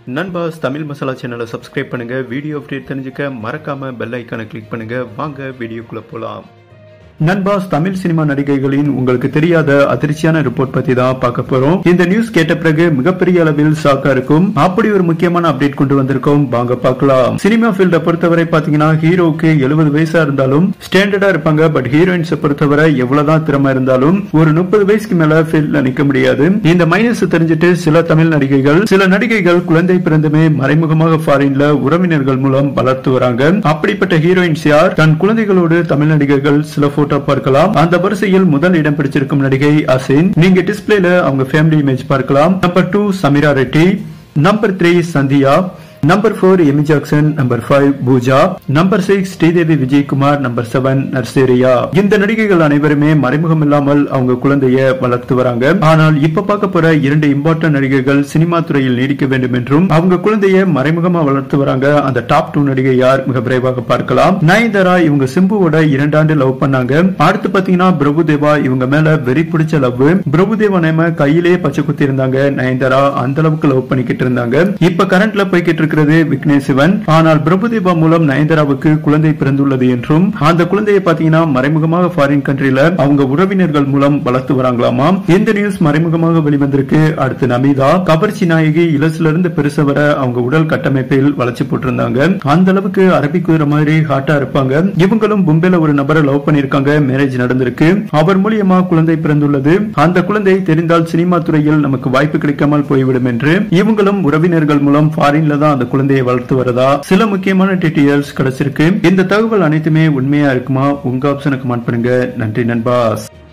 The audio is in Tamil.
நண்பாஸ் தமிழ் மசாலா சேனலை சப்ஸ்கிரைப் பண்ணுங்க வீடியோ அப்டேட் தெரிஞ்சுக்க மறக்காம பெல் ஐக்கானை கிளிக் பண்ணுங்க வாங்க வீடியோக்குள்ள போலாம் நண்பாஸ் தமிழ் சினிமா நடிகைகளின் உங்களுக்கு தெரியாத அதிர்ச்சியான ரிப்போர்ட் பத்தி தான் பார்க்க போறோம் இந்த நியூஸ் கேட்ட பிறகு மிகப்பெரிய அளவில் ஷாக்கா இருக்கும் அப்படி ஒரு முக்கியமான அப்டேட் கொண்டு வந்திருக்கோம் வாங்க பார்க்கலாம் சினிமா ஃபீல்ட பொறுத்தவரை பாத்தீங்கன்னா ஹீரோவுக்கு எழுபது வயசா இருந்தாலும் ஸ்டாண்டர்டா இருப்பாங்க பட் ஹீரோயின்ஸை பொறுத்தவரை எவ்வளவுதான் திறமை இருந்தாலும் ஒரு முப்பது வயசுக்கு மேல ஃபீல்ட்ல நிக்க முடியாது இந்த மைனஸ் தெரிஞ்சுட்டு சில தமிழ் நடிகைகள் சில நடிகைகள் குழந்தை பிறந்துமே மறைமுகமாக ஃபாரின்ல உறவினர்கள் மூலம் வளர்த்து வராங்க அப்படிப்பட்ட ஹீரோயின்ஸ் யார் தன் குழந்தைகளோடு தமிழ் நடிகைகள் சில போட்டோ பார்க்கலாம் அந்த வரிசையில் முதல் இடம் பிடிச்சிருக்கும் நடிகை அசின் நீங்க டிஸ்பிளேல அவங்க ஃபேமிலி இமேஜ் பார்க்கலாம் number two Sameera Reddy number three Sandhya number four Amy Jackson number five Pooja number six Sridevi Vijayakumar number seven நர்சேரியா இந்த நடிகைகள் அனைவருமே மறைமுகம் இல்லாமல் அவங்க குழந்தைய வளர்த்து வராங்க ஆனால் இப்ப பார்க்க போற இரண்டு இம்பார்ட்டன்ட் நடிகைகள் சினிமா துறையில் நீடிக்க வேண்டும் என்றும் அவங்க குழந்தைய மறைமுகமா வளர்த்து வராங்க அந்த டாப் டூ நடிகை யார் மிக விரைவாக பார்க்கலாம் நயன்தாரா இவங்க சிம்புவோட இரண்டாண்டு லவ் பண்ணாங்க அடுத்து பாத்தீங்கன்னா பிரபுதேவா இவங்க மேல வெறி பிடிச்ச லவ் பிரபுதேவா நேம கையிலேயே பச்சை குத்தி இருந்தாங்க நயன்தாரா அந்த அளவுக்கு லவ் பண்ணிக்கிட்டு இருந்தாங்க இப்ப கரண்ட்ல போய்கிட்டு இருக்கிறது விக்னேஷ் சிவன் ஆனால் பிரபுதேவா மூலம் நயன்தாராவுக்கு குழந்தை பிறந்துள்ளது என்றும் அந்த குழந்தையை பாத்தீங்கன்னா மறைமுகமாக ஃபாரின் கண்ட்ரில அவங்க உறவினர்கள் மூலம் வளர்த்து வராங்களாமா இந்த நியூஸ் மறைமுகமாக வெளிவந்திருக்கு அடுத்து நமிதா கவர்ச்சி நாயகி இலசுல இருந்து பெருச வர அவங்க உடல் கட்டமைப்பில் வளர்ச்சி போட்டிருந்தாங்க அந்த அளவுக்கு அரபி குதிரை மாதிரி ஹாட்டா இருப்பாங்க இவங்களும் மும்பைல ஒரு நபரை லவ் பண்ணிருக்காங்க மேரேஜ் நடந்திருக்கு அவர் மூலியமா குழந்தை பிறந்துள்ளது அந்த குழந்தை தெரிந்தால் சினிமா துறையில் நமக்கு வாய்ப்பு கிடைக்காமல் போய்விடும் என்று இவங்களும் உறவினர்கள் மூலம் ஃபாரின்ல தான் அந்த குழந்தையை வளர்த்து வரதா சில முக்கியமான டீட்டெயில்ஸ் கிடைச்சிருக்கு இந்த தகவல் அனைத்துமே உண்மையா இருக்குமா உங்க ஆப்ஷனுக்கு கமெண்ட் பண்ணுங்க நன்றி நண்பாஸ்